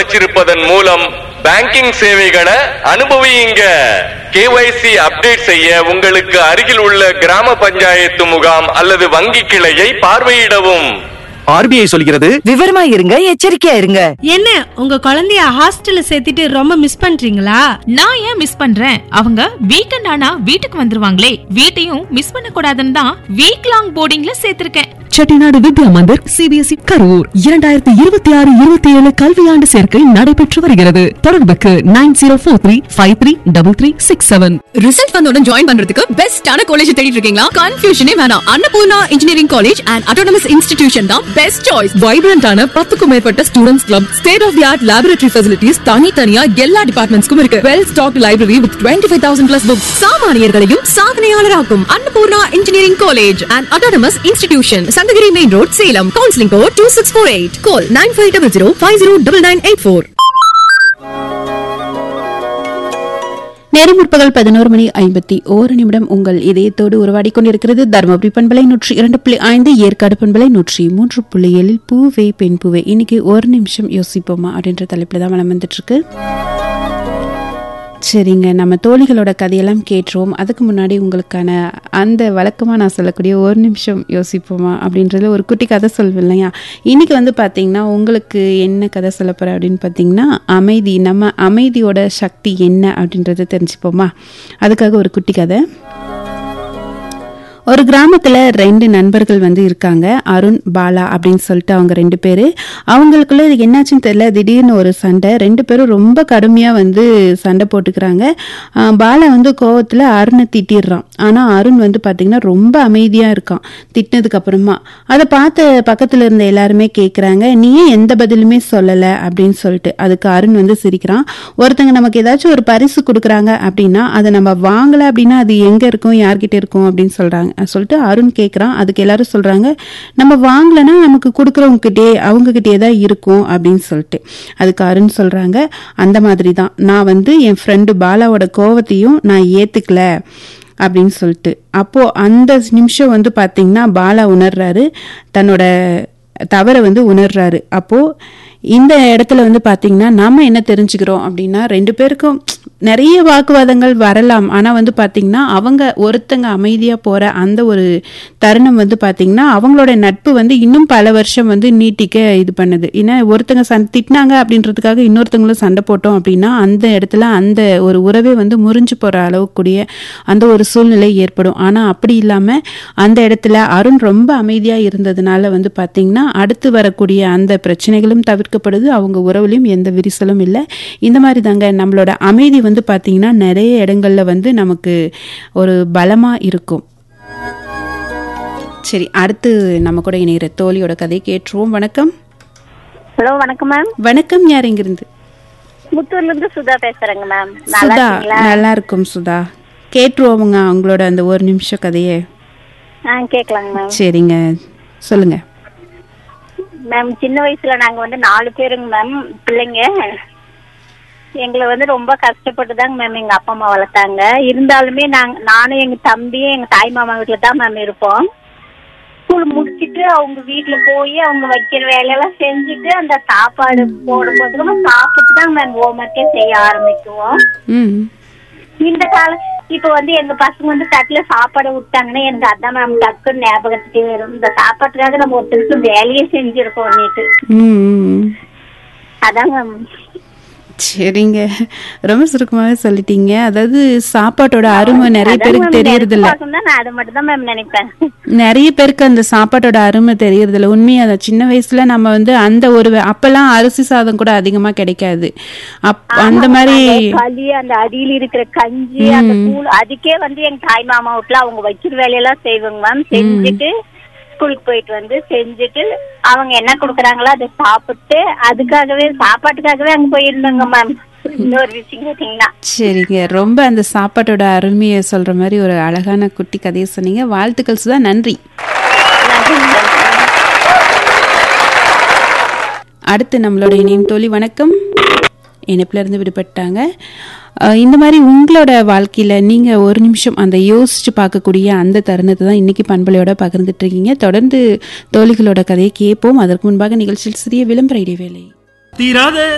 வச்சிருப்பதன் மூலம் பேங்கிங் சேவைகளை அனுபவியுங்க KYC update செய்ய உங்களுக்கு அருகில் உள்ள கிராம பஞ்சாயத்து முகாம் அல்லது வங்கி கிளையை பார்வையிடவும் ஆர்பிஐ சொல்கிறது விவரமா இருங்க எச்சரிக்கையா இருங்க என்ன உங்க குழந்தைய ஹாஸ்டல்ல சேர்த்துட்டு ரொம்ப மிஸ் பண்றீங்களா நான் ஏன் மிஸ் பண்றேன் அவங்க வீக்கெண்ட் ஆனா வீட்டுக்கு வந்துருவாங்களே வீட்டையும் மிஸ் பண்ண கூடாதுன்னு தான் வீக் லாங் போர்டிங்ல சேர்த்திருக்கேன் செட்டிநாடு வித்யா மந்திர் சிபிஎஸ்இ கரூர் இரண்டாயிரத்தி இருபத்தி ஆறு இருபத்தி ஏழு கல்வியாண்டு சேர்க்கை நடைபெற்று வருகிறது தொடர்புக்கு nine zero four three five three double three six seven result வந்தோட ஜாயின் பண்றதுக்கு பெஸ்டான காலேஜ் தேடிட்டு இருக்கீங்களா கன்ஃபியூஷனே வேணாம் Annapoorna engineering college and autonomous institution தான் பெஸ்ட் சாய்ஸ் வைப்ரண்டான பத்துக்கும் மேற்பட்ட students club state of the art laboratory facilities தனித்தனியா எல்லா டிபார்ட்மெண்ட்ஸ்க்கும் இருக்கு well stock library with twenty five thousand plus books சாமானியர்களையும் சாதனையாளராக்கும் Annapoorna engineering college and autonomous institution Sankagiri main road Salem counselling code two six four eight call nine five double zero five zero double nine eight four நேரம் முற்பகல் பதினோரு மணி ஐம்பத்தி ஓரு நிமிடம் உங்கள் இதயத்தோடு உருவாடி கொண்டிருக்கிறது தருமபுரி பண்பலை நூற்றி இரண்டு புள்ளி ஐந்து ஏற்காடு பண்பலை நூற்றி மூன்று புள்ளி ஏழில் பூவே பெண் பூவே இன்னைக்கு ஒரு நிமிஷம் யோசிப்போமா அப்படின்ற தலைப்பில் தான் வளம் வந்துட்டு இருக்கு சரிங்க நம்ம தோழிகளோட கதையெல்லாம் கேட்டுருவோம் அதுக்கு முன்னாடி உங்களுக்கான அந்த வழக்கமாக நான் சொல்லக்கூடிய ஒரு நிமிஷம் யோசிப்போமா அப்படின்றதுல ஒரு குட்டி கதை சொல்வேன் இல்லையா இன்னைக்கு வந்து பார்த்தீங்கன்னா உங்களுக்கு என்ன கதை சொல்ல போகிறேன் அப்படின்னு பார்த்தீங்கன்னா அமைதி நம்ம அமைதியோட சக்தி என்ன அப்படின்றத தெரிஞ்சுப்போமா அதுக்காக ஒரு குட்டி கதை ஒரு கிராமத்தில் ரெண்டு நண்பர்கள் வந்து இருக்காங்க அருண் பாலா அப்படின்னு சொல்லிட்டு அவங்க ரெண்டு பேர் அவங்களுக்குள்ள இது என்னாச்சுன்னு தெரியல திடீர்னு ஒரு சண்டை ரெண்டு பேரும் ரொம்ப கடுமையாக வந்து சண்டை போட்டுக்கிறாங்க ஆஹ் பாலா வந்து கோவத்தில் அருணை திட்டிடுறான் ஆனால் அருண் வந்து பார்த்திங்கன்னா ரொம்ப அமைதியாக இருக்கான் திட்டினதுக்கு அப்புறமா அதை பார்த்து பக்கத்தில் இருந்த எல்லாருமே கேட்குறாங்க நீ ஏன் எந்த பதிலுமே சொல்லலை அப்படின்னு சொல்லிட்டு அதுக்கு அருண் வந்து சிரிக்கிறான் ஒருத்தங்க நமக்கு ஏதாச்சும் ஒரு பரிசு கொடுக்குறாங்க அப்படின்னா அதை நம்ம வாங்கலை அப்படின்னா அது எங்கே இருக்கும் யார்கிட்ட இருக்கும் அப்படின்னு சொல்கிறாங்க சொல்லிட்டு அருண் கேட்குறான் அதுக்கு எல்லாரும் சொல்கிறாங்க நம்ம வாங்கலைன்னா நமக்கு கொடுக்குறவங்ககிட்டே அவங்ககிட்டயே தான் இருக்கும் அப்படின்னு சொல்லிட்டு அதுக்கு அருண் சொல்கிறாங்க அந்த மாதிரி தான் நான் வந்து என் ஃப்ரெண்டு பாலாவோட கோவத்தையும் நான் ஏற்றுக்கல அப்படின்னு சொல்லிட்டு அப்போது அந்த நிமிஷம் வந்து பார்த்தீங்கன்னா பாலா உணர்றாரு தன்னோட தவறை வந்து உணர்றாரு அப்போது இந்த இடத்துல வந்து பார்த்தீங்கன்னா நாம என்ன தெரிஞ்சுக்கிறோம் அப்படின்னா ரெண்டு பேருக்கும் நிறைய வாக்குவாதங்கள் வரலாம் ஆனால் வந்து பார்த்தீங்கன்னா அவங்க ஒருத்தங்க அமைதியாக போகிற அந்த ஒரு தருணம் வந்து பார்த்தீங்கன்னா அவங்களோட நட்பு வந்து இன்னும் பல வருஷம் வந்து நீட்டிக்க இது பண்ணுது ஏன்னா ஒருத்தங்க சண் திட்டினாங்க அப்படின்றதுக்காக இன்னொருத்தங்களும் சண்டை போட்டோம் அப்படின்னா அந்த இடத்துல அந்த ஒரு உறவே வந்து முறிஞ்சு போகிற அளவுக்குரிய அந்த ஒரு சூழ்நிலை ஏற்படும் ஆனால் அப்படி இல்லாமல் அந்த இடத்துல அருண் ரொம்ப அமைதியாக இருந்ததுனால வந்து பார்த்தீங்கன்னா அடுத்து வரக்கூடிய அந்த பிரச்சனைகளும் தவிர்க்கப்படுது அவங்க உறவுலையும் எந்த விரிசலும் இல்லை இந்த மாதிரி தாங்க நம்மளோட அமைதி வந்து பார்த்தீங்கன்னா நிறைய இடங்கள்ல வந்து நமக்கு ஒரு பலமாக இருக்கும் சரி அடுத்து நம்ம கூட இணைகிற தோழியோட கதையை கேட்டுருவோம் வணக்கம் ஹலோ வணக்கம் மேம் வணக்கம் யார் எங்கிருந்து முத்தூர்ல இருந்து சுதா பேசுறேங்க மேம் நல்லா சுதா இருக்கீங்களா நல்லா இருக்கும் சுதா கேட்டுருவோமுங்க அவங்களோட அந்த ஒரு நிமிஷம் கதையை ஆ கேட்கலாங்க மேம் சரிங்க சொல்லுங்க மேம் சின்ன வயசுல நாங்க வந்து நாலு பேருங்க மேம் பிள்ளைங்க எங்களை வந்து ரொம்ப கஷ்டப்பட்டு தாங்க மேம் எங்க அப்பா அம்மா வளர்த்தாங்க இருந்தாலுமே நாங்க நானும் எங்க தம்பியும் எங்க தாய் மாமா வீட்டுல தான் மேம் இருப்போம் ஸ்கூல் முடிச்சிட்டு அவங்க வீட்டுல போய் அவங்க வைக்கிற வேலையெல்லாம் செஞ்சுட்டு அந்த சாப்பாடு போடும்போது சாப்பிட்டு தான் மேம் ஹோம்ஒர்க்கே செய்ய ஆரம்பிக்குவோம் ம் இந்த காலம் இப்ப வந்து எங்க பசங்க வந்து தட்டுல சாப்பாடு விட்டாங்கன்னா எனக்கு அதான் மேம் டக்குன்னு ஞாபகத்துக்கு வரும் இந்த சாப்பாட்டுக்காக நம்ம ஒருத்தருக்கு வேலையே செஞ்சிருக்கோம் நேற்று ம், ம் அதான் மேம் சரிங்க ரொம்ப சுருக்கமாவே சொல்லிட்டீங்க அதாவது சாப்பாட்டோட அருமை நிறைய பேருக்கு தெரியறது இல்ல நான் அதை மட்டும் தான் மேம் நினைப்பேன் நிறைய பேருக்கு அந்த சாப்பாட்டோட அருமை தெரியறது இல்ல உண்மையா அந்த சின்ன வயசுல நம்ம வந்து அந்த ஒரு வே- அப்பெல்லாம் அரிசி சாதம் கூட அதிகமா கிடைக்காது அப் அந்த மாதிரி அந்த களி அந்த அடியில இருக்கிற கஞ்சி அந்த கூழ் அதுக்கே வந்து எங்க தாய் மாமா வீட்டுல அவங்க வைக்கிற வேலையெல்லாம் செய்வாங்க மேம் செஞ்சுட்டு ஸ்கூலுக்கு போயிட்டு வந்து செஞ்சுட்டு அவங்க என்ன கொடுக்குறாங்களோ அதை சாப்பிட்டு அதுக்காகவே சாப்பாட்டுக்காகவே அங்க போயிருந்தோங்க மேம் இன்னொரு விஷயம் கேட்டீங்கன்னா சரிங்க ரொம்ப அந்த சாப்பாட்டோட அருமையை சொல்ற மாதிரி ஒரு அழகான குட்டி கதையை சொன்னீங்க வாழ்த்துக்கள் சுதா நன்றி அடுத்து நம்மளோட இணையம் தோழி வணக்கம் இணைப்புல இருந்து விடுபட்டாங்க அஹ் இந்த மாதிரி உங்களோட வாழ்க்கையில நீங்க ஒரு நிமிஷம் அந்த யோசிச்சு பார்க்கக்கூடிய அந்த தருணத்தை தான் இன்னைக்கு பண்பலையோட பகிர்ந்துட்டு இருக்கீங்க தொடர்ந்து தோழிகளோட கதையை கேட்போம் அதற்கு முன்பாக நிகழ்ச்சியில் சிறிய விளம்பர இடைவேளை தீராத